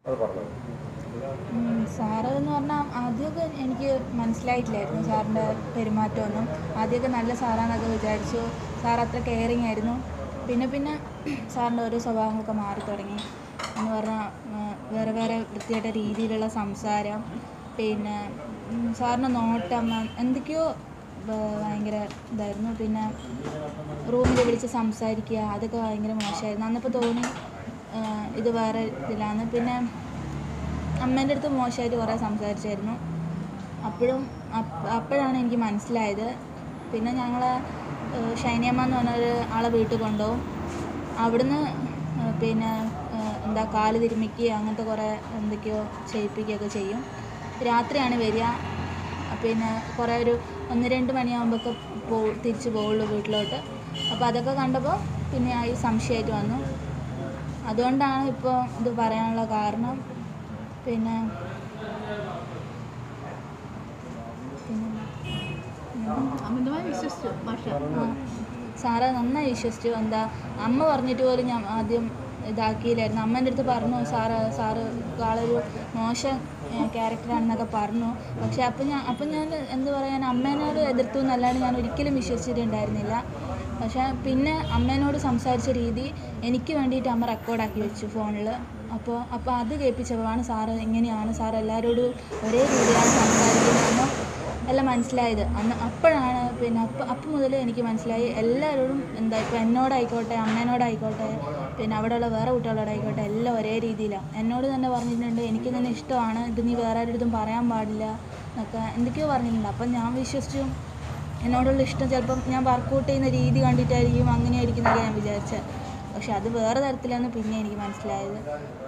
അത് പറഞ്ഞത് ഉം, സാറ് എന്ന് പറഞ്ഞാൽ ആദ്യമൊക്കെ എനിക്ക് മനസ്സിലായിട്ടില്ലായിരുന്നു സാറിൻ്റെ പെരുമാറ്റമൊന്നും ആദ്യമൊക്കെ നല്ല സാറാന്നൊക്കെ വിചാരിച്ചു സാർ അത്ര കെയറിങ് ആയിരുന്നു പിന്നെ പിന്നെ സാറിൻ്റെ ഓരോ സ്വഭാവങ്ങളൊക്കെ മാറി തുടങ്ങി എന്ന് പറഞ്ഞാൽ വേറെ വേറെ വൃത്തിയായിട്ട രീതിയിലുള്ള സംസാരം പിന്നെ ഉം, സാറിൻ്റെ നോട്ടം അ- എന്തൊക്കെയോ ഭ- ഭയങ്കര ഇതായിരുന്നു പിന്നെ റൂമിൽ വിളിച്ച് സംസാരിക്കുക അതൊക്കെ ഭയങ്കര മോശമായിരുന്നു അന്നപ്പോൾ തോന്നി ആ, ഇത് വേറെ ഇതിലാണ് പിന്നെ അമ്മേൻ്റെ അടുത്ത് മോശമായിട്ട് കുറേ സംസാരിച്ചായിരുന്നു അപ്പോഴും അപ്പ- അപ്പോഴാണ് എനിക്ക് മനസ്സിലായത് പിന്നെ ഞങ്ങൾ ഷൈനിയമ്മ എന്ന് പറഞ്ഞൊരു ആളെ വീട്ടിൽ കൊണ്ടുപോകും അവിടുന്ന് ഏഹ് പിന്നെ ഏഹ് എന്താ കാല് തിരുമിക്കുക അങ്ങനത്തെ കുറേ എന്തൊക്കെയോ ചെയ്യിപ്പിക്കുകയൊക്കെ ചെയ്യും രാത്രിയാണ് വരിക പിന്നെ കുറേ ഒരു ഒന്ന് രണ്ട് മണിയാകുമ്പോഴൊക്കെ പോ തിരിച്ച് പോവുള്ളൂ വീട്ടിലോട്ട് അപ്പോൾ അതൊക്കെ കണ്ടപ്പോൾ പിന്നെ ആ ഈ സംശയമായിട്ട് വന്നു അതുകൊണ്ടാണ് ഇപ്പോൾ ഇത് പറയാനുള്ള കാരണം പിന്നെ പിന്നെ അമിതമായി വിശ്വസിച്ചു മാഷ ആ, സാറ് നന്നായി വിശ്വസിച്ചു എന്താ അമ്മ പറഞ്ഞിട്ട് പോലും ഞാൻ ആദ്യം ഇതാക്കിയില്ലായിരുന്നു അമ്മേൻ്റെ അടുത്ത് പറഞ്ഞു സാറ് സാറ് ആളൊരു മോശം ക്യാരക്ടറാണെന്നൊക്കെ പറഞ്ഞു പക്ഷെ അപ്പം ഞാൻ അപ്പം ഞാൻ എന്ത് പറയാൻ അമ്മേനോട് എതിർത്തു എന്നല്ലാണ്ട് ഞാൻ ഒരിക്കലും വിശ്വസിച്ചിട്ടുണ്ടായിരുന്നില്ല പക്ഷെ പിന്നെ അമ്മേനോട് സംസാരിച്ച രീതി എനിക്ക് വേണ്ടിയിട്ട് അമ്മ റെക്കോർഡാക്കി വെച്ചു ഫോണിൽ അപ്പോൾ അപ്പോൾ അത് കേൾപ്പിച്ചപ്പോഴാണ് സാറ് ഇങ്ങനെയാണ് സാർ എല്ലാവരോടും ഒരേ രീതിയിലാണ് സംസാരിക്കുന്നതെന്നും എല്ലാം മനസ്സിലായത് അന്ന് അപ്പോഴാണ് പിന്നെ അപ്പം അപ്പം മുതൽ എനിക്ക് മനസ്സിലായി എല്ലാവരോടും എന്താ ഇപ്പോൾ എന്നോടായിക്കോട്ടെ അമ്മേനോടായിക്കോട്ടെ പിന്നെ അവിടെയുള്ള വേറെ കുട്ടികളോടായിക്കോട്ടെ എല്ലാം ഒരേ രീതിയിലാണ് എന്നോട് തന്നെ പറഞ്ഞിട്ടുണ്ട് എനിക്ക് തന്നെ ഇഷ്ടമാണ് ഇത് നീ വേറെ ആരുടെ പറയാൻ പാടില്ല എന്നൊക്കെ എന്തൊക്കെയോ പറഞ്ഞിട്ടുണ്ട് അപ്പം ഞാൻ വിശ്വസിച്ചു എന്നോടുള്ള ഇഷ്ടം ചിലപ്പം ഞാൻ വർക്കൗട്ട് ചെയ്യുന്ന രീതി കണ്ടിട്ടായിരിക്കും അങ്ങനെയായിരിക്കും എന്നൊക്കെ ഞാൻ വിചാരിച്ചത് പക്ഷെ അത് വേറെ തരത്തിലാണ് പിന്നെ എനിക്ക് മനസ്സിലായത്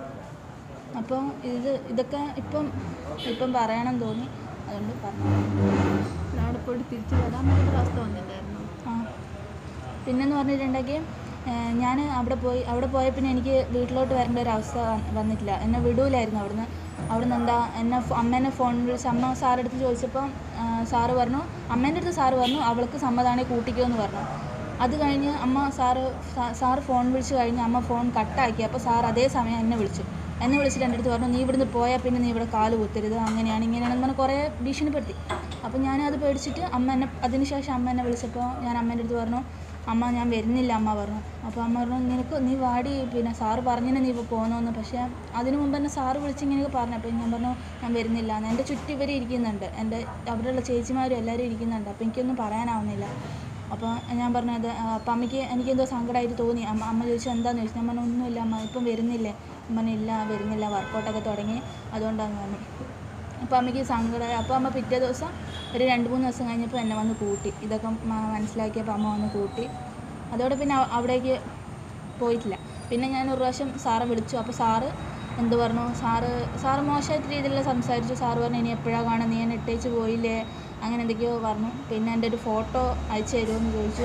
അപ്പോൾ ഇത് ഇതൊക്കെ ഇപ്പം ഇപ്പം പറയണം തോന്നി അതുകൊണ്ട് പറഞ്ഞു അവിടെ പോയിട്ട് തിരിച്ചു വരാൻ പറ്റുന്ന അവസ്ഥ വന്നിട്ടായിരുന്നു ആ പിന്നെന്ന് പറഞ്ഞിട്ടുണ്ടെങ്കിൽ ഞാൻ അവിടെ പോയി അവിടെ പോയ പിന്നെ എനിക്ക് വീട്ടിലോട്ട് വരേണ്ട ഒരു അവസ്ഥ വ- വന്നിട്ടില്ല എന്നെ വിടൂലായിരുന്നു അവിടുന്ന് അവിടുന്ന് എന്താ എന്നെ ഫോ- അമ്മേനെ ഫോൺ വിളിച്ച് അമ്മ സാറിൻ്റെ അടുത്ത് ചോദിച്ചപ്പം ആ, സാറ് പറഞ്ഞു അമ്മേൻ്റെ അടുത്ത് സാറ് പറഞ്ഞു അവൾക്ക് സമ്മതമാണെങ്കിൽ കൂട്ടിക്കോ എന്ന് പറഞ്ഞു അത് കഴിഞ്ഞ് അമ്മ സാറ് സാ- സാറ് ഫോൺ വിളിച്ച് കഴിഞ്ഞ് അമ്മ ഫോൺ കട്ടാക്കി അപ്പോൾ സാർ അതേ സമയം എന്നെ വിളിച്ചു എന്നെ വിളിച്ചിട്ട് എൻ്റെ അടുത്ത് പറഞ്ഞു നീ ഇവിടുന്ന് പോയാൽ പിന്നെ നീ ഇവിടെ കാല് കുത്തരുത് അങ്ങനെയാണ് ഇങ്ങനെയാണെന്ന് പറഞ്ഞ് കുറേ ഭീഷണിപ്പെടുത്തി അപ്പോൾ ഞാനത് പേടിച്ചിട്ട് അമ്മ എന്നെ അതിന് ശേഷം അമ്മ എന്നെ വിളിച്ചപ്പോൾ ഞാൻ അമ്മേൻ്റെ അടുത്ത് പറഞ്ഞു അമ്മ ഞാൻ വരുന്നില്ല അമ്മ പറഞ്ഞു അപ്പോൾ അമ്മ പറഞ്ഞു നിനക്ക് നീ വാടി പിന്നെ സാറ് പറഞ്ഞിനെ നീ ഇപ്പോൾ പോകുന്നതെന്ന് പക്ഷേ അതിന് മുമ്പ് തന്നെ സാറ് വിളിച്ച് ഇങ്ങനെയൊക്കെ പറഞ്ഞു അപ്പോൾ ഞാൻ പറഞ്ഞു ഞാൻ വരുന്നില്ല എന്ന് എൻ്റെ ചുറ്റും ഇവർ ഇരിക്കുന്നുണ്ട് എൻ്റെ അവിടെയുള്ള ചേച്ചിമാരും എല്ലാവരും ഇരിക്കുന്നുണ്ട് അപ്പോൾ എനിക്കൊന്നും പറയാനാവുന്നില്ല അപ്പോൾ ഞാൻ പറഞ്ഞു അത് ആ, അപ്പം അമ്മയ്ക്ക് എനിക്കെന്തോ സങ്കടമായിട്ട് തോന്നി അമ്മ അമ്മ ചോദിച്ചു എന്താണെന്ന് ചോദിച്ചു ഞാൻ പറഞ്ഞു ഒന്നുമില്ല അമ്മ ഇപ്പം വരുന്നില്ലേ അമ്മ പറഞ്ഞു ഇല്ല വരുന്നില്ല വർക്കൗട്ടൊക്കെ തുടങ്ങി അതുകൊണ്ടാണ് പറഞ്ഞു അപ്പോൾ അമ്മയ്ക്ക് സങ്കടമായി അപ്പോൾ അമ്മ പിറ്റേ ദിവസം ഒരു രണ്ട് മൂന്ന് ദിവസം കഴിഞ്ഞപ്പോൾ എന്നെ വന്ന് കൂട്ടി ഇതൊക്കെ മ- മനസ്സിലാക്കിയപ്പോൾ അമ്മ വന്ന് കൂട്ടി അതോടെ പിന്നെ അവ- അവിടേക്ക് പോയിട്ടില്ല പിന്നെ ഞാൻ ഒരു പ്രാവശ്യം സാറെ വിളിച്ചു അപ്പോൾ സാറ് എന്ത് പറഞ്ഞു സാറ് സാറ് മോശമായിട്ട് രീതിയിൽ സംസാരിച്ചു സാറ് പറഞ്ഞു ഇനി എപ്പോഴാണ് കാണുക നീ എന്നെ ഇട്ടേച്ച് പോയില്ലേ അങ്ങനെ എന്തൊക്കെയോ പറഞ്ഞു പിന്നെ എൻ്റെ ഒരു ഫോട്ടോ അയച്ചു തരുമോ എന്ന് ചോദിച്ചു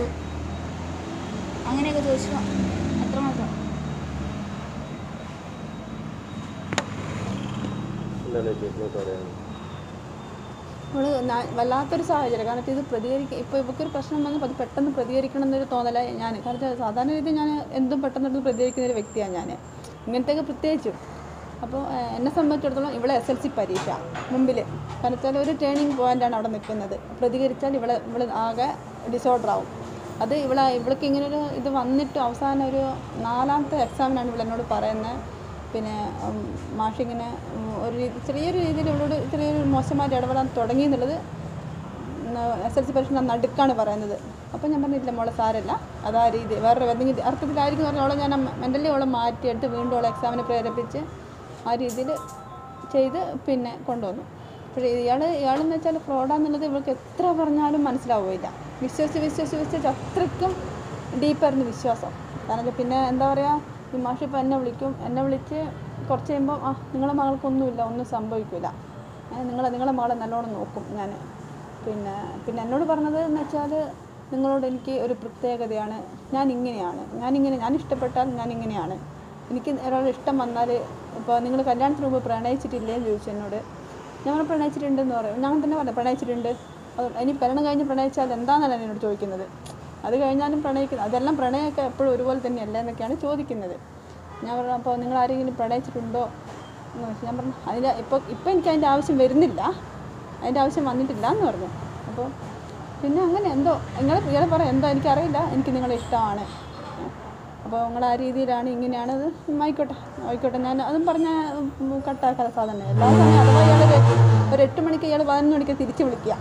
അങ്ങനെയൊക്കെ ചോദിച്ചു അത്രമാത്രം എന്താണ് ചേച്ചിനോട്ട് പറയാൻ നമ്മൾ വല്ലാത്തൊരു സാഹചര്യം കാരണം ഇത് പ്രതികരിക്കുക ഇപ്പോൾ ഇവക്കൊരു പ്രശ്നം വന്നപ്പോൾ അത് പെട്ടെന്ന് പ്രതികരിക്കണം എന്നൊരു തോന്നലായി ഞാൻ കാരണം സാധാരണ രീതിയിൽ ഞാൻ എന്തും പെട്ടെന്ന് എടുത്ത് പ്രതികരിക്കുന്ന ഒരു വ്യക്തിയാണ് ഞാൻ ഇങ്ങനത്തെയൊക്കെ പ്രത്യേകിച്ചും അപ്പോൾ ഏഹ്, എന്നെ സംബന്ധിച്ചിടത്തോളം ഇവിടെ എസ് എൽ സി പരീക്ഷ മുമ്പിൽ കാരണം വെച്ചാൽ ഒരു ടേണിംഗ് പോയിൻ്റാണ് അവിടെ നിൽക്കുന്നത് പ്രതികരിച്ചാൽ ഇവിടെ ഇവിടെ ആകെ ഡിസോർഡർ ആവും അത് ഇവിടെ ഇവൾക്ക് ഇങ്ങനൊരു ഇത് വന്നിട്ട് അവസാനം ഒരു നാലാമത്തെ എക്സാമിനാണ് ഇവിടെ എന്നോട് പറയുന്നത് പിന്നെ ഉം, മാഷിങ്ങനെ ഉം, ഒരു രീതി ചെറിയൊരു രീതിയിൽ ഇവളോട് ചെറിയൊരു മോശമായിട്ട് ഇടപെടാൻ തുടങ്ങി എന്നുള്ളത് എസ് എൽ സി പരീക്ഷ നടുക്കാണ് പറയുന്നത് അപ്പോൾ ഞാൻ പറഞ്ഞില്ല മോളെ സാരല്ല അതാ രീതി വേറൊരു എന്തെങ്കിലും അർത്ഥത്തിലായിരിക്കും പറഞ്ഞാൽ അവളെ ഞാൻ മെൻ്റലി അവളെ മാറ്റിയെടുത്ത് വീണ്ടും അവളെ എക്സാമിന് പ്രേരിപ്പിച്ച് ആ രീതിയിൽ ചെയ്ത് പിന്നെ കൊണ്ടുവന്നു പക്ഷേ ഇയാൾ ഇയാളെന്ന് വെച്ചാൽ ഫ്രോഡാന്നുള്ളത് ഇവൾക്ക് എത്ര പറഞ്ഞാലും മനസ്സിലാവുകയില്ല വിശ്വസിച്ച് വിശ്വസിച്ച് വിശ്വസിച്ച് അത്രയ്ക്കും ഡീപ്പായിരുന്നു വിശ്വാസം കാരണം പിന്നെ എന്താ പറയുക ഈ മാഷ് ഇപ്പോൾ എന്നെ വിളിക്കും എന്നെ വിളിച്ച് കുറച്ച് കഴിയുമ്പോൾ ആ നിങ്ങളെ മകൾക്കൊന്നുമില്ല ഒന്നും സംഭവിക്കില്ല നിങ്ങൾ നിങ്ങളെ മകളെ നല്ലോണം നോക്കും ഞാൻ പിന്നെ പിന്നെ എന്നോട് പറഞ്ഞത് എന്ന് വെച്ചാൽ നിങ്ങളോട് എനിക്ക് ഒരു പ്രത്യേകതയാണ് ഞാൻ ഇങ്ങനെയാണ് ഞാനിങ്ങനെ ഞാൻ ഇഷ്ടപ്പെട്ടാൽ ഞാൻ ഇങ്ങനെയാണ് എനിക്ക് ഒരാളുടെ ഇഷ്ടം വന്നാൽ ഇപ്പോൾ നിങ്ങൾ കല്യാണത്തിന് മുമ്പ് പ്രണയിച്ചിട്ടില്ലേ എന്ന് ചോദിച്ചു എന്നോട് ഞങ്ങൾ പ്രണയിച്ചിട്ടുണ്ടെന്ന് പറയും ഞാൻ തന്നെ പറഞ്ഞു പ്രണയിച്ചിട്ടുണ്ട് അത് ഇനി കല്യാണം കഴിഞ്ഞ് പ്രണയിച്ചാൽ എന്താണെന്നാണ് എന്നോട് ചോദിക്കുന്നത് അത് കഴിഞ്ഞാലും പ്രണയിക്കുന്നത് അതെല്ലാം പ്രണയമൊക്കെ എപ്പോഴും ഒരുപോലെ തന്നെയല്ല എന്നൊക്കെയാണ് ചോദിക്കുന്നത് ഞാൻ പറഞ്ഞു അപ്പോൾ നിങ്ങൾ ആരെങ്കിലും പ്രണയിച്ചിട്ടുണ്ടോ എന്ന് വെച്ചാൽ ഞാൻ പറഞ്ഞു അതിൻ്റെ ഇപ്പോൾ ഇപ്പോൾ എനിക്ക് അതിൻ്റെ ആവശ്യം വരുന്നില്ല അതിൻ്റെ ആവശ്യം വന്നിട്ടില്ല എന്ന് പറഞ്ഞു അപ്പോൾ പിന്നെ അങ്ങനെ എന്തോ നിങ്ങൾ ഇയാൾ പറയാം എന്തോ എനിക്കറിയില്ല എനിക്ക് നിങ്ങളെ ഇഷ്ടമാണ് അപ്പോൾ നിങ്ങൾ ആ രീതിയിലാണ് ഇങ്ങനെയാണ് അത് ആയിക്കോട്ടെ ആയിക്കോട്ടെ ഞാൻ അതും പറഞ്ഞ കട്ടാക്കാതെ സാധനം എല്ലാ സമയം അഥവാ ഇയാൾ ഒരു എട്ട് മണിക്ക് ഇയാൾ പതിനൊന്ന് മണിക്ക് തിരിച്ച് വിളിക്കുക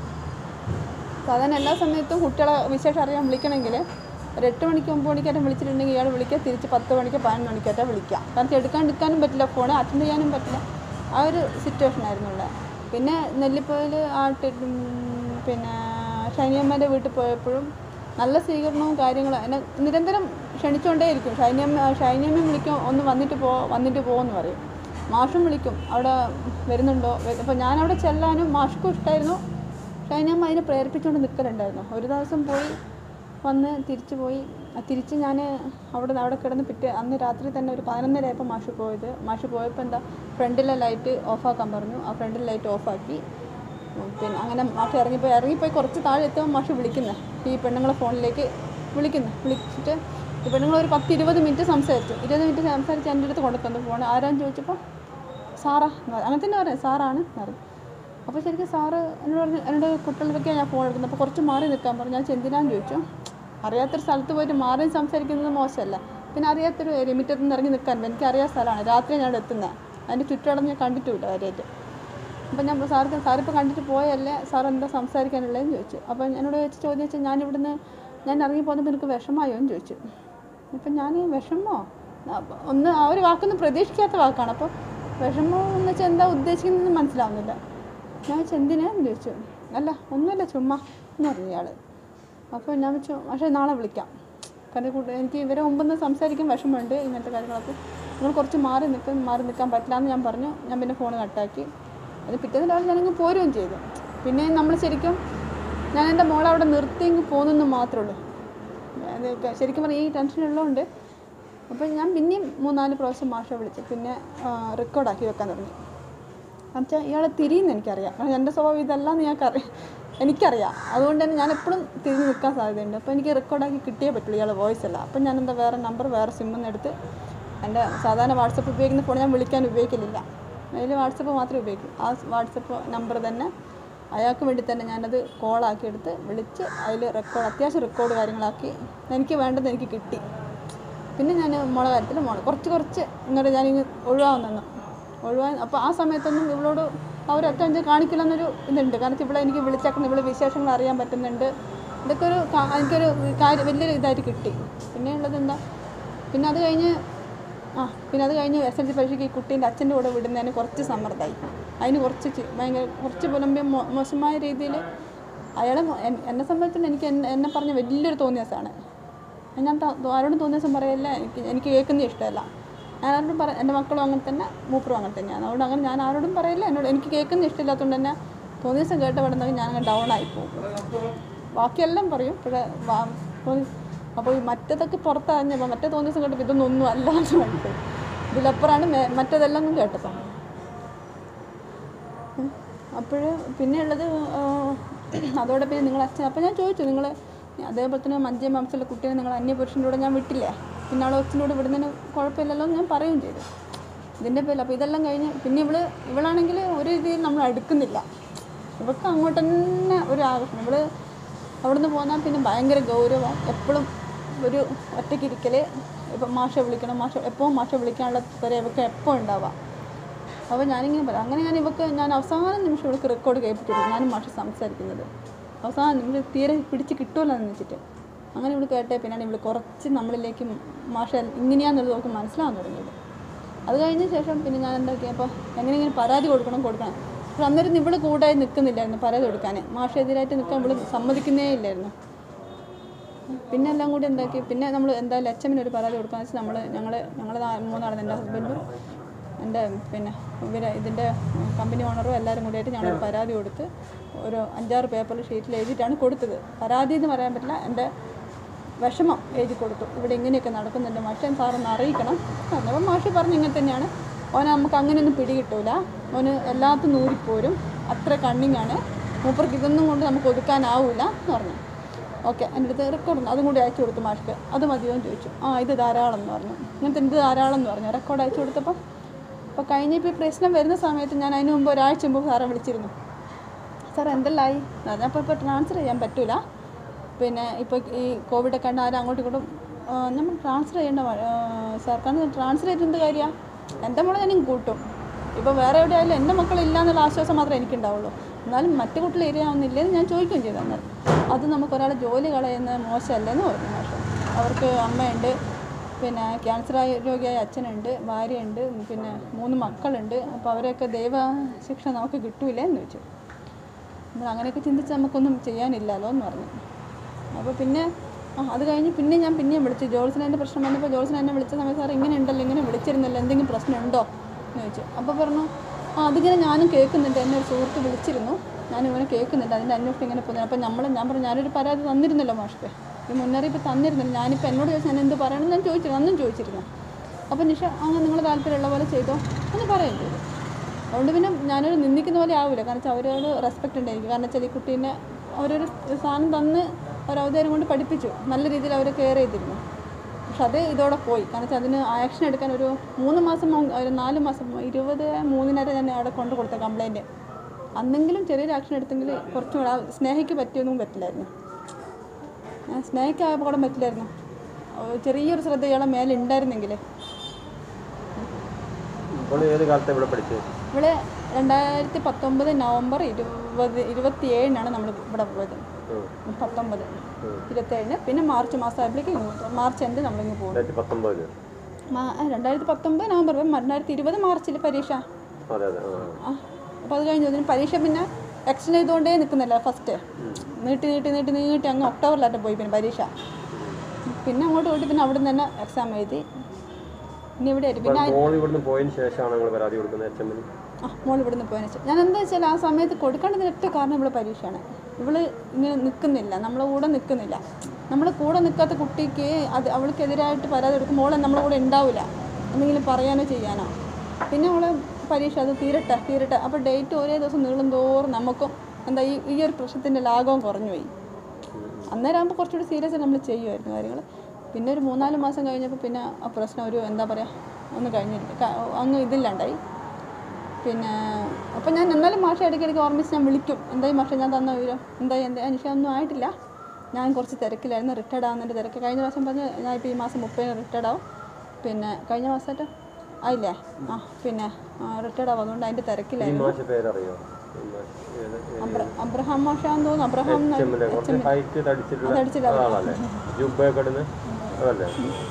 സാധാരണ എല്ലാ സമയത്തും കുട്ടികളെ വിശേഷം അറിയാൻ വിളിക്കണമെങ്കിൽ ഒരു എട്ട് മണിക്ക് ഒമ്പത് മണിക്കായിട്ട് വിളിച്ചിട്ടുണ്ടെങ്കിൽ ഇയാൾ വിളിക്കുക തിരിച്ച് പത്ത് മണിക്ക് പതിനൊന്ന് മണിക്കായിട്ട് വിളിക്കുക കാരണം എടുക്കാൻ എടുക്കാനും പറ്റില്ല ഫോൺ അറ്റൻഡ് ചെയ്യാനും പറ്റില്ല ആ ഒരു സിറ്റുവേഷൻ ആയിരുന്നു ഉള്ളത് പിന്നെ നെല്ലിപ്പോയിൽ ആ ടെ- ഉം, പിന്നെ ഷൈനിയമ്മേൻ്റെ വീട്ടിൽ പോയപ്പോഴും നല്ല സ്വീകരണവും കാര്യങ്ങളും എന്നെ നിരന്തരം ക്ഷണിച്ചുകൊണ്ടേയിരിക്കും ഷൈനിയമ്മ ഷൈനിയമ്മ വിളിക്കും ഒന്ന് വന്നിട്ട് പോ വന്നിട്ട് പോകുമെന്ന് പറയും മാഷും വിളിക്കും അവിടെ വരുന്നുണ്ടോ അപ്പോൾ ഞാനവിടെ ചെല്ലാനും മാഷ്ക്കും ഇഷ്ടമായിരുന്നു ഷൈനിയമ്മ അതിനെ പ്രേരിപ്പിച്ചുകൊണ്ട് നിൽക്കലുണ്ടായിരുന്നു ഒരു ദിവസം പോയി വന്ന് തിരിച്ചു പോയി ആ തിരിച്ച് ഞാൻ അവിടെ അവിടെ കിടന്ന് പിറ്റേ അന്ന് രാത്രി തന്നെ ഒരു പതിനൊന്നരയായപ്പോൾ മാഷ് പോയത് മാഷ് പോയപ്പോൾ എന്താ ഫ്രണ്ടിലെ ലൈറ്റ് ഓഫാക്കാൻ പറഞ്ഞു ആ ഫ്രണ്ടിലെ ലൈറ്റ് ഓഫാക്കി ഉം, പിന്നെ അങ്ങനെ മാഷ് ഇറങ്ങിപ്പോയി ഇറങ്ങിപ്പോയി കുറച്ച് താഴെ എത്തുമ്പോൾ മാഷ് വിളിക്കുന്നത് ഈ പെണ്ണുങ്ങളെ ഫോണിലേക്ക് വിളിക്കുന്നു വിളിച്ചിട്ട് ഈ പെണ്ണുങ്ങൾ ഒരു പത്ത് ഇരുപത് മിനിറ്റ് സംസാരിച്ചു ഇരുപത് മിനിറ്റ് സംസാരിച്ച് എൻ്റെ അടുത്ത് കൊണ്ടുത്തന്നു ഫോൺ ആരാന്ന് ചോദിച്ചപ്പോൾ സാറാ എന്ന് പറഞ്ഞു. അങ്ങനെ തന്നെ പറയാം സാറാണ് എന്ന് പറഞ്ഞു അപ്പോൾ ശരിക്കും സാറ് എന്നോട് പറഞ്ഞു എന്നോട് കുട്ടികളൊക്കെയാണ് ഞാൻ ഫോൺ എടുക്കുന്നത് അപ്പോൾ കുറച്ച് മാറി നിൽക്കാൻ പറഞ്ഞു ഞാൻ എന്തിനാന്ന് ചോദിച്ചു അറിയാത്തൊരു സ്ഥലത്ത് പോയിട്ട് മാറി സംസാരിക്കുന്നത് മോശമല്ല പിന്നെ അറിയാത്തൊരു ഏരിയ മുറ്റത്ത് നിന്ന് ഇറങ്ങി നിൽക്കാൻ എനിക്ക് അറിയാത്ത സ്ഥലമാണ് രാത്രി ഞാൻ എത്തുന്നത് അതിൻ്റെ ചുറ്റോടം ഞാൻ കണ്ടിട്ടുമില്ല കാര്യമായിട്ട് അപ്പം ഞാൻ സാർക്ക് സാറിപ്പോൾ കണ്ടിട്ട് പോയല്ലേ സാർ എന്താ സംസാരിക്കാനുള്ളതെന്ന് ചോദിച്ചു അപ്പം എന്നോട് ചോദിച്ച ചോദ്യം വെച്ചാൽ ഞാൻ ഇവിടുന്ന് ഞാൻ ഇറങ്ങി പോകുന്നപ്പോൾ എനിക്ക് വിഷമായോ എന്ന് ചോദിച്ചു അപ്പം ഞാൻ വിഷമോ അപ്പൊ ഒന്ന് ആ ഒരു വാക്കൊന്നും പ്രതീക്ഷിക്കാത്ത വാക്കാണ് അപ്പോൾ വിഷമോ എന്ന് വെച്ചാൽ എന്താ ഉദ്ദേശിക്കുന്നതെന്ന് മനസ്സിലാവുന്നില്ല ഞാൻ വെച്ചാൽ എന്തിനാന്ന് ചോദിച്ചു അല്ല ഒന്നുമില്ല ചുമ്മാ എന്ന് പറഞ്ഞു ഇയാൾ അപ്പോൾ ഞാൻ വെച്ചു പക്ഷേ നാളെ വിളിക്കാം കാരണം കൂട്ട എനിക്ക് ഇവരെ മുമ്പൊന്ന് സംസാരിക്കാൻ വിഷമമുണ്ട് ഇങ്ങനത്തെ കാര്യങ്ങളൊക്കെ നിങ്ങൾ കുറച്ച് മാറി നിൽക്കാൻ മാറി നിൽക്കാൻ പറ്റില്ല എന്ന് ഞാൻ പറഞ്ഞു ഞാൻ പിന്നെ ഫോൺ കട്ടാക്കി അത് പിറ്റേന്ന് രാവിലെ ഞാനങ്ങ് പോരുകയും ചെയ്തു പിന്നെ നമ്മൾ ശരിക്കും ഞാൻ എൻ്റെ മോളെ അവിടെ നിർത്തി ഇങ്ങ് പോകുന്നെന്ന് മാത്രമേ ഉള്ളൂ അത് ക- ശരിക്കും പറഞ്ഞാൽ ഈ ടെൻഷൻ ഉള്ളതുകൊണ്ട് അപ്പോൾ ഞാൻ പിന്നെയും മൂന്നാല് പ്രാവശ്യം മാഷ വിളിച്ചു പിന്നെ റെക്കോർഡാക്കി വെക്കാൻ തുടങ്ങി എന്നുവെച്ചാൽ ഇയാളെ തിരിയുന്ന എനിക്കറിയാം കാരണം എൻ്റെ സ്വഭാവം ഇതല്ലാന്ന് ഞങ്ങൾക്കറിയാം എനിക്കറിയാം അതുകൊണ്ട് തന്നെ ഞാൻ എപ്പോഴും തിരിഞ്ഞ് നിൽക്കാൻ സാധ്യതയുണ്ട് അപ്പോൾ എനിക്ക് റെക്കോർഡാക്കി കിട്ടിയേ പറ്റുള്ളൂ ഇയാളെ വോയിസ് അല്ല അപ്പം ഞാൻ എന്താ വേറെ നമ്പർ വേറെ സിമ്മിൽ എടുത്ത് എൻ്റെ സാധാരണ വാട്സപ്പ് ഉപയോഗിക്കുന്ന ഫോൺ ഞാൻ വിളിക്കാൻ ഉപയോഗിക്കലില്ല അതിൽ വാട്സപ്പ് മാത്രമേ ഉപയോഗിക്കൂ ആ വാട്സപ്പ് നമ്പർ തന്നെ അയാൾക്ക് വേണ്ടി തന്നെ ഞാനത് കോളാക്കി എടുത്ത് വിളിച്ച് അതിൽ റെക്കോർഡ് അത്യാവശ്യം റെക്കോർഡ് കാര്യങ്ങളാക്കി എനിക്ക് വേണ്ടത് എനിക്ക് കിട്ടി പിന്നെ ഞാൻ മുള കാര്യത്തിൽ മുള കുറച്ച് കുറച്ച് ഇങ്ങോട്ട് ഞാനിങ്ങ് ഒഴിവാൻ തന്നു ഒഴിവാൻ അപ്പോൾ ആ സമയത്തൊന്നും ഇവളോട് ആ ഒരു അറ്റം കാണിക്കില്ല എന്നൊരു ഇതുണ്ട് കാരണം ഇവിടെ എനിക്ക് വിളിച്ചേക്കണം ഇവിടെ വിശേഷങ്ങൾ അറിയാൻ പറ്റുന്നുണ്ട് ഇതൊക്കെ ഒരു കാ- എനിക്കൊരു കാര്യം വലിയൊരു ഇതായിട്ട് കിട്ടി പിന്നെ ഉള്ളത് എന്താ പിന്നെ അത് കഴിഞ്ഞ് ആ പിന്നെ അത് കഴിഞ്ഞ് എസ് എൽ സി പരീക്ഷയ്ക്ക് ഈ കുട്ടീൻ്റെ അച്ഛൻ്റെ കൂടെ വിടുന്നതിന് കുറച്ച് സമ്മർദ്ദമായി അതിന് കുറച്ച് ചി- ഭയങ്കര കുറച്ച് പുലമ്പിയ മോ- മോശമായ രീതിയിൽ അയാളെ മോ- എൻ- എന്നെ സംബന്ധിച്ചിടത്തോളം എനിക്ക് എന്നെ എന്നെ പറഞ്ഞ വലിയൊരു തോന്നിയാസാണ് ഞാൻ ത- ആരോടും തോന്നിയ ദിവസം പറയല്ല എനിക്ക് എനിക്ക് കേൾക്കുന്ന ഇഷ്ടമല്ല ഞാൻ ആരോടും പറ എൻ്റെ മക്കളും അങ്ങനെ തന്നെ മൂപ്പറും അങ്ങനെ തന്നെയാണ് അതുകൊണ്ട് അങ്ങനെ ഞാൻ ആരോടും പറയില്ല എന്നോട് എനിക്ക് കേൾക്കുന്ന ഇഷ്ടമില്ലാത്തതുകൊണ്ട് തന്നെ തോന്നിയ ദിവസം കേട്ട പെടുന്നെങ്കിൽ ഞാൻ അങ്ങ് ഡൗൺ ആയി പോകും ബാക്കിയെല്ലാം പറയും പക്ഷേ വാ- തോന്നി- അപ്പോൾ ഈ മറ്റേതൊക്കെ പുറത്തറിഞ്ഞപ്പോൾ മറ്റേ തോന്നിയ ദിവസം കേട്ടപ്പോൾ ഇതൊന്നും ഒന്നും അല്ല എന്ന് മനസ്സിലായി ഇതിലപ്പുറമാണ് മേ- മറ്റേതെല്ലാം കേട്ടപ്പോൾ അപ്പോൾ പിന്നെ ഉള്ളത് ആ, അതോടെ പിന്നെ നിങ്ങൾ അച്ഛൻ അപ്പോൾ ഞാൻ ചോദിച്ചു നിങ്ങൾ അതേപോലെ തന്നെ മഞ്ചേ മാംസമുള്ള കുട്ടീനെ നിങ്ങൾ അന്യപുരുഷൻ്റെ കൂടെ ഞാൻ വിട്ടില്ലേ പിന്നെ അവളെ അച്ഛൻ്റെ കൂടെ വിടുന്നതിന് കുഴപ്പമില്ലല്ലോ എന്ന് ഞാൻ പറയുകയും ചെയ്തു ഇതിൻ്റെ പേരിൽ അപ്പോൾ ഇതെല്ലാം കഴിഞ്ഞ് പിന്നെ ഇവള് ഇവളാണെങ്കിൽ ഒരു രീതിയിൽ നമ്മൾ അടുക്കുന്നില്ല ഇവൾക്ക് അങ്ങോട്ട് തന്നെ ഒരു ആകർഷണം ഇവള് അവിടുന്ന് പോന്നാൽ പിന്നെ ഭയങ്കര ഗൗരവം എപ്പോഴും ഒരു ഒറ്റയ്ക്കിരിക്കൽ ഇപ്പം മാഷ വിളിക്കണം മാഷ എപ്പോഴും മാഷ വിളിക്കാനുള്ള വരെ ഇവൾക്ക് എപ്പോൾ ഉണ്ടാവാം അപ്പോൾ ഞാനിങ്ങനെ പറയാം അങ്ങനെ ഞാൻ ഇവക്ക് ഞാൻ അവസാന നിമിഷം ഇവൾക്ക് റെക്കോർഡ് കേൾപ്പിച്ചിരുന്നു ഞാനും മാഷ സംസാരിക്കുന്നത് അവസാന നിമിഷം തീരെ പിടിച്ച് കിട്ടുമല്ലോ എന്ന് വെച്ചിട്ട് അങ്ങനെ ഇവള് കേട്ടേ പിന്നെയാണ് ഇവള് കുറച്ച് നമ്മളിലേക്ക് മാഷ ഇങ്ങനെയാണെന്നുള്ളത് അവൾക്ക് മനസ്സിലാവാൻ തുടങ്ങിയത് അത് കഴിഞ്ഞ ശേഷം പിന്നെ ഞാൻ എന്താക്കി അപ്പോൾ എങ്ങനെ ഇങ്ങനെ പരാതി കൊടുക്കണം കൊടുക്കണം പക്ഷെ അന്നേരം ഇവള് കൂടെ നിൽക്കുന്നില്ലായിരുന്നു പരാതി കൊടുക്കാൻ മാഷെതിരായിട്ട് നിൽക്കാൻ ഇവള് സമ്മതിക്കുന്നേ ഇല്ലായിരുന്നു പിന്നെ എല്ലാം കൂടി എന്താക്കി പിന്നെ നമ്മൾ എന്തായാലും അച്ഛമ്മന് ഒരു പരാതി കൊടുക്കാന്ന് വെച്ചാൽ നമ്മൾ ഞങ്ങൾ ഞങ്ങൾ മൂന്നാളാണ് എൻ്റെ ഹസ്ബൻഡും എൻ്റെ പിന്നെ ഇവരെ ഇതിൻ്റെ കമ്പനി ഓണറും എല്ലാവരും കൂടിയായിട്ട് ഞങ്ങൾ പരാതി കൊടുത്ത് ഒരു അഞ്ചാറ് പേപ്പറിൽ ഷീറ്റിൽ എഴുതിയിട്ടാണ് കൊടുത്തത് പരാതി എന്ന് പറയാൻ പറ്റില്ല എൻ്റെ വിഷമം എഴുതി കൊടുത്തു ഇവിടെ ഇങ്ങനെയൊക്കെ നടക്കുന്നുണ്ട് മാഷെ സാറൊന്ന് അറിയിക്കണം അപ്പോൾ മാഷി പറഞ്ഞു ഇങ്ങനെ തന്നെയാണ് ഓനെ നമുക്ക് അങ്ങനെയൊന്നും പിടികിട്ടൂല ഓന് എല്ലാത്തും നൂരിപ്പോരും അത്ര കണ്ണിങ്ങാണ് മൂപ്പർക്ക് ഇതൊന്നും കൊണ്ട് നമുക്ക് ഒതുക്കാനാവൂല എന്ന് പറഞ്ഞു ഓക്കെ എൻ്റെ അടുത്ത് റെക്കോർഡ് അതും കൂടി അയച്ചു കൊടുത്തു മാഷ്ക്ക് അത് മതിയോ എന്ന് ചോദിച്ചു ആ ഇത് ധാരാളം എന്ന് പറഞ്ഞു ഇങ്ങനത്തെ എന്ത് ധാരാളം എന്ന് പറഞ്ഞു റെക്കോർഡ് അയച്ചു കൊടുത്തപ്പോൾ അപ്പോൾ കഴിഞ്ഞ ഇപ്പോൾ ഈ പ്രശ്നം വരുന്ന സമയത്ത് ഞാൻ അതിന് മുമ്പ് ഒരാഴ്ച മുമ്പ് സാറെ വിളിച്ചിരുന്നു സാർ എന്തെല്ലായി ഞാൻ അപ്പോൾ ഇപ്പോൾ ട്രാൻസ്ഫർ ചെയ്യാൻ പറ്റില്ല പിന്നെ ഇപ്പോൾ ഈ കോവിഡൊക്കെ ഉണ്ട് ആരും അങ്ങോട്ടും ഇങ്ങോട്ടും ആ, നമ്മൾ ട്രാൻസ്ഫർ ചെയ്യേണ്ട സാർ കാരണം ട്രാൻസ്ഫർ ചെയ്തിട്ട് എന്ത് കാര്യമാണ് എൻ്റെ മോളെ ഞാനും കൂട്ടും ഇപ്പോൾ വേറെ എവിടെയായാലും എൻ്റെ മക്കളില്ല എന്നുള്ള ആശ്വാസം മാത്രമേ എനിക്കുണ്ടാവുള്ളൂ എന്നാലും മറ്റു കുട്ടികൾ ഏരിയാവുന്നില്ലെന്ന് ഞാൻ ചോദിക്കുകയും ചെയ്തു അന്നേരം അത് നമുക്ക് ഒരാളെ ജോലി കളയുന്നത് മോശമല്ലെന്ന് പറഞ്ഞു മാഷ് അവർക്ക് അമ്മയുണ്ട് പിന്നെ ക്യാൻസർ ആയ രോഗിയായ അച്ഛനുണ്ട് ഭാര്യയുണ്ട് പിന്നെ മൂന്ന് മക്കളുണ്ട് അപ്പോൾ അവരെയൊക്കെ ദൈവ ശിക്ഷ നമുക്ക് കിട്ടൂലേ എന്ന് ചോദിച്ചു നമ്മൾ അങ്ങനെയൊക്കെ ചിന്തിച്ച് നമുക്കൊന്നും ചെയ്യാനില്ലല്ലോ എന്ന് പറഞ്ഞു അപ്പോൾ പിന്നെ ആ അത് കഴിഞ്ഞ് പിന്നെ ഞാൻ പിന്നെയും വിളിച്ചു ജോൾസിനെ പ്രശ്നം വന്നപ്പോൾ ജോൾസിനെ എന്നെ വിളിച്ച സമയത്ത് സാർ ഇങ്ങനെ ഉണ്ടല്ലോ ഇങ്ങനെ വിളിച്ചിരുന്നല്ലോ എന്തെങ്കിലും പ്രശ്നമുണ്ടോ എന്ന് ചോദിച്ചു അപ്പോൾ പറഞ്ഞു ആ അതിങ്ങനെ ഞാനും കേൾക്കുന്നുണ്ട് എന്നെ ഒരു സുഹൃത്ത് വിളിച്ചിരുന്നു ഞാൻ ഇങ്ങനെ കേൾക്കുന്നുണ്ട് അതിൻ്റെ അന്വേഷണം ഇങ്ങനെ പോകുന്നത് അപ്പോൾ നമ്മൾ ഞാൻ പറഞ്ഞു ഞാനൊരു പരാതി തന്നിരുന്നല്ലോ മാഷ്ക്ക് ഈ മുന്നറിയിപ്പ് തന്നിരുന്നല്ലോ ഞാനിപ്പോൾ എന്നോട് ചോദിച്ചു ഞാൻ എന്ത് പറയണം ഞാൻ ചോദിച്ചിരുന്നു അന്നും ചോദിച്ചിരുന്നു അപ്പോൾ നിഷ അങ്ങനെ നിങ്ങൾ താല്പര്യമുള്ള പോലെ ചെയ്തോ എന്ന് പറയുകയും ചെയ്തു അതുകൊണ്ട് പിന്നെ ഞാനൊരു നിന്ദിക്കുന്ന പോലെ ആവില്ല കാരണം വെച്ചാൽ അവരോട് റെസ്പെക്റ്റ് ഉണ്ട് എനിക്ക് കാരണം വെച്ചാൽ ഈ കുട്ടീനെ അവരൊരു സാധനം തന്ന് ഒരു അവതാരം കൊണ്ട് പഠിപ്പിച്ചു നല്ല രീതിയിൽ അവർ കെയർ ചെയ്തിരുന്നു പക്ഷെ അത് ഇതോടെ പോയി കാരണം വെച്ചാൽ അതിന് ആക്ഷൻ എടുക്കാൻ ഒരു മൂന്ന് മാസം മുമ്പ് ഒരു നാല് മാസം മുമ്പ് ഇരുപത് മൂന്നിനര ഞാൻ അവിടെ കൊണ്ട് കൊടുത്ത കംപ്ലൈൻറ്റ് അന്നെങ്കിലും ചെറിയൊരു ആക്ഷൻ എടുത്തെങ്കിൽ കുറച്ചും കൂടെ ആ സ്നേഹയ്ക്ക് പറ്റിയൊന്നും പറ്റില്ലായിരുന്നു ഞാൻ സ്നേഹയ്ക്ക് അപകടം പറ്റില്ലായിരുന്നു ഒരു ചെറിയൊരു ശ്രദ്ധ ഇയാളെ മേലെ ഉണ്ടായിരുന്നെങ്കിൽ ഇപ്പോൾ ഏത് കാലത്ത് ഇവിടെ പഠിച്ചത് ഇവിടെ രണ്ടായിരത്തി പത്തൊമ്പത് നവംബർ ഇരുപത് ഇരുപത്തി ഏഴിനാണ് നമ്മൾ ഇവിടെ പോയത് ഉം. പത്തൊമ്പത് ഇരുപത്തേഴിന് പിന്നെ മാർച്ച് മാസമായപ്പോഴേക്ക് ഇങ്ങോട്ട് മാർച്ച് എൻ്റെ നമ്മളിങ്ങ് പോകും രണ്ടായിരത്തി പത്തൊമ്പതില് രണ്ടായിരത്തി പത്തൊമ്പത് നവംബർ രണ്ടായിരത്തി ഇരുപത് മാർച്ചിൽ പരീക്ഷ അതെ അതെ ആ ആ അപ്പോൾ അത് കഴിഞ്ഞു അതിന് പരീക്ഷ പിന്നെ എക്സ്റ്റെൻഡ് ചെയ്തുകൊണ്ടേ നിൽക്കുന്നില്ല ഫസ്റ്റ് നീട്ടി നീട്ടി നീട്ടി നീട്ടി അങ്ങ് ഒക്ടോബറിലായിട്ട് പോയി പിന്നെ പരീക്ഷ പിന്നെ അങ്ങോട്ട് പോയിട്ട് പിന്നെ അവിടെ നിന്ന് തന്നെ എക്സാം എഴുതി ഇനി ഇവിടെ ആയിരുന്നു പിന്നെ മോൾ ഇവിടുന്ന് പോയതിന് ശേഷമാണ് നിങ്ങൾ പരാതി കൊടുക്കുന്നത് എച്ച് എമ്മിന് ആ മോൾ ഇവിടുന്ന് പോയതിനു ശേഷം ഞാൻ എന്താ വെച്ചാൽ ആ സമയത്ത് കൊടുക്കേണ്ടതിന് ഒറ്റ കാരണം ഇവള് പരീക്ഷയാണ് ഇവള് ഇങ്ങനെ നിൽക്കുന്നില്ല നമ്മളെ കൂടെ നിൽക്കുന്നില്ല നമ്മളെ കൂടെ നിൽക്കാത്ത കുട്ടിക്ക് അത് അവൾക്കെതിരായിട്ട് പരാതി കൊടുക്കും മോളെ നമ്മളെ കൂടെ ഉണ്ടാവില്ല എന്തെങ്കിലും പറയാനോ ചെയ്യാനോ പിന്നെ അവള് പരീക്ഷ അത് തീരട്ടെ തീരട്ടെ അപ്പോൾ ഡേറ്റ് ഒരേ ദിവസം നീളും തോറും നമുക്കും എന്താ ഈ ഈ ഒരു പ്രശ്നത്തിൻ്റെ ലാഘവം കുറഞ്ഞു പോയി അന്നേരം ആകുമ്പോൾ കുറച്ചുകൂടി സീരിയസ് നമ്മൾ ചെയ്യുമായിരുന്നു കാര്യങ്ങൾ പിന്നെ ഒരു മൂന്നാല് മാസം കഴിഞ്ഞപ്പോൾ പിന്നെ ആ പ്രശ്നം ഒരു എന്താ പറയുക ഒന്ന് കഴിഞ്ഞില്ല ക- അങ്ങ് ഇതില്ലാണ്ടായി പിന്നെ അപ്പം ഞാൻ എന്നാലും മാഷ ഇടയ്ക്കിടയ്ക്ക് ഓർമ്മിച്ച് ഞാൻ വിളിക്കും എന്തായി മാഷ ഞാൻ തന്ന വിവരം എന്തായി എന്താ അനുഷ ഒന്നും ആയിട്ടില്ല ഞാൻ കുറച്ച് തിരക്കിലായിരുന്നു റിട്ടയർഡ് ആവുന്നതിൻ്റെ തിരക്ക് കഴിഞ്ഞ പ്രാവശ്യം പറഞ്ഞ് ഞാൻ ഇപ്പോൾ ഈ മാസം മുപ്പതിന് റിട്ടയർഡ് ആവും പിന്നെ കഴിഞ്ഞ മാസമായിട്ട് ആയില്ലേ ആ പിന്നെ റിട്ടയർഡ് ആവും അതുകൊണ്ട് അതിൻ്റെ ഈ തിരക്കിലായിരുന്നു മാഷ പേരറിയോ ഈ മാഷ് ഏത് അബ്ര- അബ്രഹാം മാഷാന്ന് തോന്നുന്നു അബ്രഹാം എന്ന് എച്ച് എമ്മിലെ കുറച്ച് ഹൈറ്റ് തടിച്ചിട്ടുള്ള തടിച്ചിട്ടുള്ള ആളല്ലേ ജുബയൊക്കെ ഇടുന്ന അതല്ലേ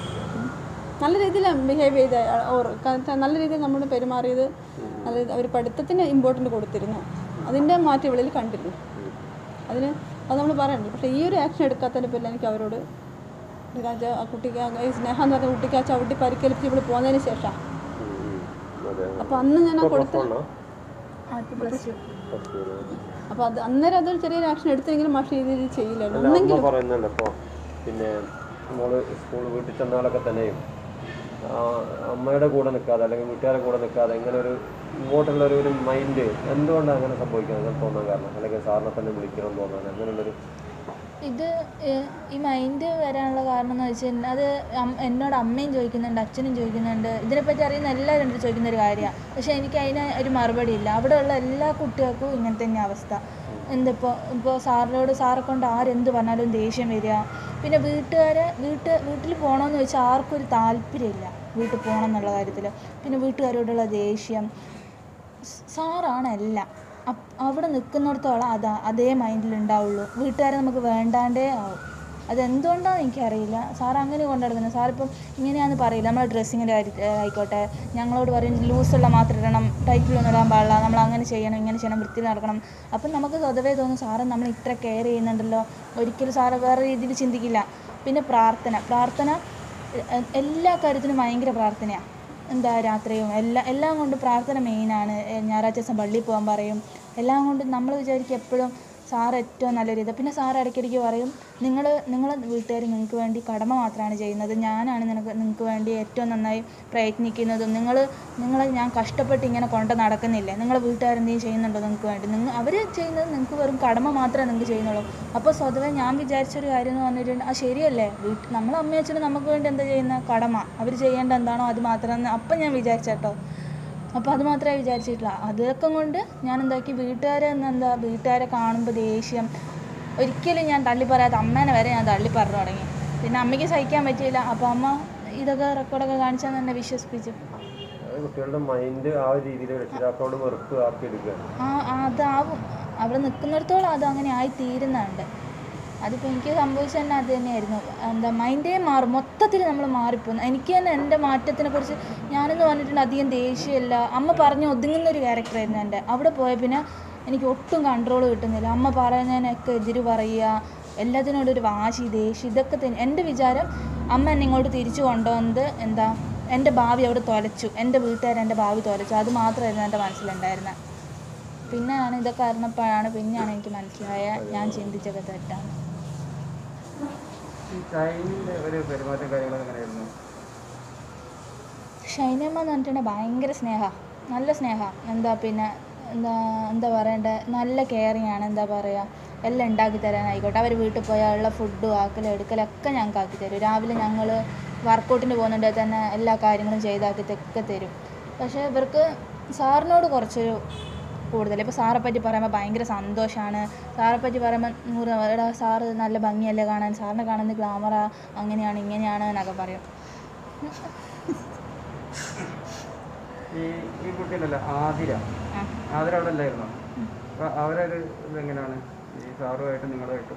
നല്ല രീതിയിൽ ബിഹേവ് ചെയ്ത ആ- ഓർ കാരണം നല്ല രീതിയിൽ നമ്മൾ പെരുമാറിയത് നല്ല അവർ പഠിത്തത്തിന് ഇമ്പോർട്ടൻ്റ് കൊടുത്തിരുന്നു അതിൻ്റെ മാറ്റം ഇവളിൽ കണ്ടിരുന്നു അതിന് അത് നമ്മൾ പറയണ്ടല്ലോ പക്ഷേ ഈ ഒരു ആക്ഷൻ എടുക്കാത്തതിൻ്റെ പേരിൽ എനിക്ക് അവരോട് ഒരു കാര്യം ആ കുട്ടിക്ക് ആ ഈ സ്നേഹം എന്ന് പറഞ്ഞ കുട്ടിക്ക് ആ ചവിട്ടി പരിക്കേൽപ്പിച്ച് ഇവിടെ പോകുന്നതിന് ശേഷം ഉം, ഉം. അതെ അപ്പോൾ അന്ന് ഞാൻ ആ കൊടുത്ത വണ്ണോ പ്ലസ് ടു ഫസ്റ്റ് ഇയർ അപ്പോൾ അത് അന്നേരം അതൊരു ചെറിയൊരു ആക്ഷൻ എടുത്തെങ്കിലും മാഷ് ഈ രീതിയിൽ ചെയ്യില്ലല്ലോ അല്ല അമ്മ പറയുന്നല്ലോ ഇപ്പോൾ പിന്നെ മോള് സ്കൂൾ വീട്ടിൽ ചെന്നാലൊക്കെ തന്നെയും ആ, അമ്മയുടെ കൂടെ നിൽക്കാതെ അല്ലെങ്കിൽ വീട്ടുകാരുടെ കൂടെ നിൽക്കാതെ ഇങ്ങനെ ഒരു ഇങ്ങോട്ടുള്ള ഒരു ഒരു മൈൻഡ് എന്തുകൊണ്ടാണ് അങ്ങനെ സംഭവിക്കുന്നത് അങ്ങനെ തോന്നാൻ കാരണം അല്ലെങ്കിൽ സാറിനെ തന്നെ വിളിക്കണം തോന്നാൻ അങ്ങനെയുള്ളൊരു ഇത് ഏഹ്, ഈ മൈൻഡ് വരാനുള്ള കാരണം എന്ന് വെച്ചാൽ അത് അം- എന്നോട് അമ്മയും ചോദിക്കുന്നുണ്ട് അച്ഛനും ചോദിക്കുന്നുണ്ട് ഇതിനെപ്പറ്റി അറിയുന്ന എല്ലാവരും എൻ്റെ ചോദിക്കുന്ന ഒരു കാര്യമാണ് പക്ഷേ എനിക്ക് അതിന് ഒരു മറുപടി ഇല്ല അവിടെയുള്ള എല്ലാ കുട്ടികൾക്കും ഇങ്ങനെ തന്നെ അവസ്ഥ എന്തിപ്പോൾ ഇപ്പോൾ സാറിനോട് സാറെ കൊണ്ട് ആരെന്ത് പറഞ്ഞാലും ദേഷ്യം വരിക പിന്നെ വീട്ടുകാരെ വീട്ട് വീട്ടിൽ പോകണമെന്ന് വെച്ചാൽ ആർക്കും ഒരു താല്പര്യമില്ല വീട്ടിൽ പോകണം എന്നുള്ള കാര്യത്തിൽ പിന്നെ വീട്ടുകാരോടുള്ള ദേഷ്യം സ് സാറാണ് എല്ലാം അപ്പ് അവിടെ നിൽക്കുന്നിടത്തോളം അതാ അതേ മൈൻഡിൽ ഉണ്ടാവുള്ളൂ വീട്ടുകാരെ നമുക്ക് വേണ്ടാണ്ടേ ആവും അതെന്തുകൊണ്ടാണെന്ന് എനിക്കറിയില്ല സാർ അങ്ങനെ കൊണ്ടു നടക്കുന്നത് സാറിപ്പം ഇങ്ങനെയാണെന്ന് പറയില്ല നമ്മളെ ഡ്രസ്സിങ്ങിൻ്റെ കാര്യത്തിൽ ആയിക്കോട്ടെ ഞങ്ങളോട് പറയും ലൂസുള്ള മാത്രം ഇടണം ടൈറ്റിലൊന്നും ഇടാൻ പാടില്ല നമ്മൾ അങ്ങനെ ചെയ്യണം ഇങ്ങനെ ചെയ്യണം വൃത്തി നടക്കണം അപ്പം നമുക്ക് സ്വതവേ തോന്നും സാറ് നമ്മൾ ഇത്ര കെയർ ചെയ്യുന്നുണ്ടല്ലോ ഒരിക്കലും സാറ് വേറെ രീതിയിൽ ചിന്തിക്കില്ല പിന്നെ പ്രാർത്ഥന പ്രാർത്ഥന എ- എല്ലാ കാര്യത്തിനും ഭയങ്കര പ്രാർത്ഥനയാണ് എന്താ രാത്രിയും എല്ലാം എല്ലാം കൊണ്ട് പ്രാർത്ഥന മെയിനാണ് ഞായറാഴ്ച ദിവസം പള്ളിയിൽ പോകാൻ പറയും എല്ലാം കൊണ്ടും നമ്മൾ വിചാരിക്കും എപ്പോഴും സാർ ഏറ്റവും നല്ല രീതി പിന്നെ സാർ ഇടയ്ക്കിടയ്ക്ക് പറയും നിങ്ങൾ നിങ്ങളെ വീട്ടുകാർ നിങ്ങൾക്ക് വേണ്ടി കടമ മാത്രമാണ് ചെയ്യുന്നത് ഞാനാണ് നിനക്ക് നിങ്ങൾക്ക് വേണ്ടി ഏറ്റവും നന്നായി പ്രയത്നിക്കുന്നതും നിങ്ങൾ നിങ്ങളെ ഞാൻ കഷ്ടപ്പെട്ട് ഇങ്ങനെ കൊണ്ട് നടക്കുന്നില്ലേ നിങ്ങളെ വീട്ടുകാരെന്തെങ്കിലും ചെയ്യുന്നുണ്ടോ നിങ്ങൾക്ക് വേണ്ടി നിങ്ങൾ അവർ ചെയ്യുന്നത് നിങ്ങൾക്ക് വെറും കടമ മാത്രമേ നിങ്ങൾക്ക് ചെയ്യുന്നുള്ളൂ അപ്പോൾ സ്വതവേ ഞാൻ വിചാരിച്ചൊരു കാര്യം എന്ന് പറഞ്ഞിട്ടുണ്ട് ആ ശരിയല്ലേ വീട്ടിൽ നമ്മളെ അമ്മയും അച്ഛനും നമുക്ക് വേണ്ടി എന്താ ചെയ്യുന്ന കടമ അവർ ചെയ്യേണ്ട എന്താണോ അത് മാത്രമെന്ന് അപ്പം ഞാൻ വിചാരിച്ചേട്ടോ അപ്പോൾ അത് മാത്രമേ വിചാരിച്ചിട്ടുള്ളൂ അതൊക്കെ കൊണ്ട് ഞാൻ എന്താക്കി വീട്ടുകാരെ എന്താ വീട്ടുകാരെ കാണുമ്പോൾ ദേഷ്യം ഒരിക്കലും ഞാൻ തള്ളി പറയാത്ത അമ്മേനെ വരെ ഞാൻ തള്ളി പറഞ്ഞു തുടങ്ങി പിന്നെ അമ്മയ്ക്ക് സഹിക്കാൻ പറ്റിയില്ല അപ്പോൾ അമ്മ ഇതൊക്കെ റെക്കോർഡൊക്കെ കാണിച്ചാൽ എന്നെ വിശ്വസിപ്പിച്ചു അത് കുട്ടികളുടെ മൈൻഡ് ആ ഒരു രീതിയിൽ രക്ഷിതാക്കളോട് വെറുപ്പ് ആക്കി എടുക്കുകയാണ് ആ ആ, അതാവും അവിടെ നിൽക്കുന്നിടത്തോളം അത് അങ്ങനെ ആയി തീരുന്നുണ്ട് അതിപ്പോൾ എനിക്ക് സംഭവിച്ചത് തന്നെ അത് തന്നെയായിരുന്നു എന്താ മൈൻഡേ മാറും മൊത്തത്തിൽ നമ്മൾ മാറിപ്പോകും എനിക്ക് തന്നെ എൻ്റെ മാറ്റത്തിനെ കുറിച്ച് ഞാനെന്ന് പറഞ്ഞിട്ടുണ്ട് അധികം ദേഷ്യമില്ല അമ്മ പറഞ്ഞ് ഒതുങ്ങുന്ന ഒരു ക്യാരക്ടറായിരുന്നു എൻ്റെ അവിടെ പോയ പിന്നെ എനിക്ക് ഒട്ടും കൺട്രോൾ കിട്ടുന്നില്ല അമ്മ പറയുന്നതിനൊക്കെ എതിര് പറയുക എല്ലാത്തിനോടും ഒരു വാശി ദേഷ്യം ഇതൊക്കെ തന്നെ എൻ്റെ വിചാരം അമ്മ എന്നെ ഇങ്ങോട്ട് തിരിച്ചു കൊണ്ടുവന്നത് എന്താ എൻ്റെ ഭാവി അവിടെ തൊലച്ചു എൻ്റെ വീട്ടുകാർ എൻ്റെ ഭാവി തൊലച്ചു അത് മാത്രമായിരുന്നു എൻ്റെ മനസ്സിലുണ്ടായിരുന്നത് പിന്നെയാണ് ഇതൊക്കെ അറിഞ്ഞപ്പോഴാണ് പിന്നെയാണ് എനിക്ക് മനസ്സിലായ ഞാൻ ചിന്തിച്ചൊക്കെ തെറ്റാണ് ഈ ചൈനയുടെ ഒരു പെരുമാറ്റം കാര്യങ്ങളൊക്കെ എങ്ങനെയായിരുന്നു ഷൈനമ്മ എന്ന് പറഞ്ഞിട്ടുണ്ടെങ്കിൽ ഭയങ്കര സ്നേഹ നല്ല സ്നേഹ എന്താ പിന്നെ എന്താ എന്താ പറയണ്ടേ നല്ല കെയറിങ് ആണ് എന്താ പറയുക എല്ലാം ഉണ്ടാക്കി തരാനായിക്കോട്ടെ അവർ വീട്ടിൽ പോയാൽ ഉള്ള ഫുഡും ആക്കലും എടുക്കലൊക്കെ ഞങ്ങൾക്ക് ആക്കി തരും രാവിലെ ഞങ്ങൾ വർക്കൗട്ടിന് പോകുന്നുണ്ടെങ്കിൽ തന്നെ എല്ലാ കാര്യങ്ങളും ചെയ്താക്കി ഒക്കെ തരും പക്ഷേ ഇവർക്ക് സാറിനോട് കുറച്ചൊരു കൂടുതൽ ഇപ്പോൾ സാറെ പറ്റി പറയുമ്പോൾ ഭയങ്കര സന്തോഷമാണ് സാറെ പറ്റി പറയുമ്പോൾ നൂറ് എടാ സാറ് നല്ല ഭംഗിയല്ലേ കാണാൻ സാറിനെ കാണുന്നത് ഗ്ലാമറാ അങ്ങനെയാണ് ഇങ്ങനെയാണ് എന്നൊക്കെ പറയും ഈ ഈ കുട്ടിയിലല്ല ആതിര ആ ആതിര അവിടെ അല്ലായിരുന്നോ അപ്പൊ അവരൊരു ഇതെങ്ങനെയാണ് ഈ സാറുമായിട്ടും നിങ്ങളുമായിട്ടും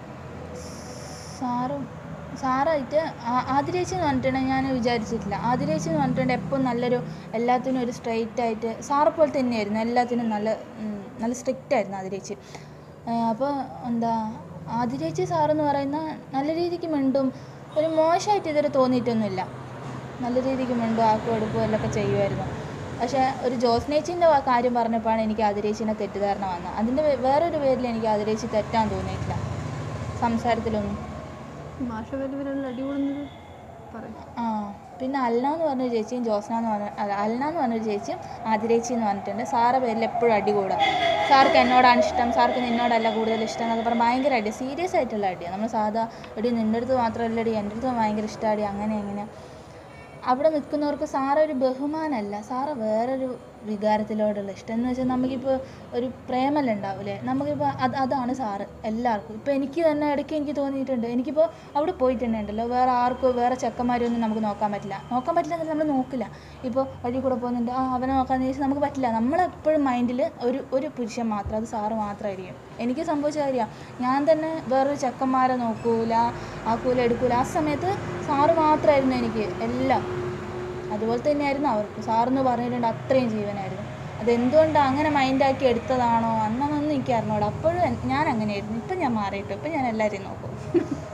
സാറും സാറായിട്ട് ആ- ആതിരേച്ചി എന്ന് പറഞ്ഞിട്ടുണ്ടെങ്കിൽ ഞാൻ വിചാരിച്ചിട്ടില്ല ആതിരേച്ചി എന്ന് പറഞ്ഞിട്ടുണ്ടെങ്കിൽ എപ്പോഴും നല്ലൊരു എല്ലാത്തിനും ഒരു സ്ട്രെയിറ്റ് ആയിട്ട് സാറെ പോലെ തന്നെയായിരുന്നു എല്ലാത്തിനും നല്ല ഉം, നല്ല സ്ട്രിക്റ്റ് ആയിരുന്നു ആതിരേച്ചി അപ്പോൾ എന്താ ആതിരേച്ചി സാറെന്ന് പറയുന്ന നല്ല രീതിക്ക് മിണ്ടും ഒരു മോശമായിട്ട് ഇതുവരെ തോന്നിയിട്ടൊന്നുമില്ല നല്ല രീതിക്ക് മിണ്ടും ആക്കും എടുക്കും എല്ലൊക്കെ ചെയ്യുമായിരുന്നു പക്ഷേ ഒരു ജോസ്നേച്ചിൻ്റെ കാര്യം പറഞ്ഞപ്പോഴാണ് എനിക്ക് ആതിരേച്ചിനെ തെറ്റിദ്ധാരണ വന്നത് അതിൻ്റെ വേ- വേറൊരു പേരിൽ എനിക്ക് ആതിരേച്ചി തെറ്റാൻ തോന്നിയിട്ടില്ല സംസാരത്തിലൊന്നും മാഷ വലിയവരെല്ലാം അടികൂടുന്നത് പറയും ആ പിന്നെ അൽന എന്ന് പറഞ്ഞൊരു ചേച്ചിയും ജോസ്ന എന്ന് പറഞ്ഞ അല്ല അൽന എന്ന് പറഞ്ഞൊരു ചേച്ചിയും ആതിരേച്ചി എന്ന് പറഞ്ഞിട്ടുണ്ട് സാറെ പേരിൽ എപ്പോഴും അടി കൂടുക സാർക്ക് എന്നോടാണ് ഇഷ്ടം സാർക്ക് നിന്നോടല്ല കൂടുതൽ ഇഷ്ടം എന്നൊക്കെ പറഞ്ഞാൽ ഭയങ്കര അടി സീരിയസ് ആയിട്ടുള്ള അടിയാണ് നമ്മൾ സാധാ എടി നിൻ്റെ അടുത്ത് മാത്രമല്ല അടി എൻ്റെ അടുത്ത് ഭയങ്കര ഇഷ്ടമാടി അങ്ങനെ അങ്ങനെ അവിടെ നിൽക്കുന്നവർക്ക് സാറ് ഒരു ബഹുമാനമല്ല സാറ് വേറൊരു വികാരത്തിലോടുള്ള ഇഷ്ടം എന്ന് വെച്ചാൽ നമുക്കിപ്പോൾ ഒരു പ്രേമല്ല ഉണ്ടാവില്ലേ നമുക്കിപ്പോൾ അത് അതാണ് സാറ് എല്ലാവർക്കും ഇപ്പോൾ എനിക്ക് തന്നെ ഇടയ്ക്ക് എനിക്ക് തോന്നിയിട്ടുണ്ട് എനിക്കിപ്പോൾ അവിടെ പോയിട്ടുണ്ടല്ലോ വേറെ ആർക്കും വേറെ ചെക്കന്മാരൊന്നും നമുക്ക് നോക്കാൻ പറ്റില്ല നോക്കാൻ പറ്റില്ല എന്നല്ല നമ്മൾ നോക്കില്ല ഇപ്പോൾ വഴി കൂടെ പോകുന്നുണ്ട് ആ അവനെ നോക്കാമെന്ന് ചോദിച്ചാൽ നമുക്ക് പറ്റില്ല നമ്മളെപ്പോഴും മൈൻഡിൽ ഒരു ഒരു പുരുഷൻ മാത്രം അത് സാറ് മാത്രമായിരിക്കും എനിക്ക് സംഭവിച്ച കാര്യമാണ് ഞാൻ തന്നെ വേറൊരു ചെക്കന്മാരെ നോക്കൂല ആക്കൂല എടുക്കൂല ആ സമയത്ത് സാറ് മാത്രമായിരുന്നു എനിക്ക് എല്ലാം അതുപോലെ തന്നെയായിരുന്നു അവർക്ക് സാറെന്ന് പറഞ്ഞിട്ടുണ്ട് അത്രയും ജീവനായിരുന്നു അതെന്തുകൊണ്ടാണ് അങ്ങനെ മൈൻഡാക്കി എടുത്തതാണോ അന്നൊന്നും എനിക്ക് അറിഞ്ഞൂടാ അപ്പോഴും എൻ- ഞാൻ അങ്ങനെയായിരുന്നു ഇപ്പം ഞാൻ മാറിയിട്ടു ഇപ്പം ഞാൻ എല്ലാവരെയും നോക്കും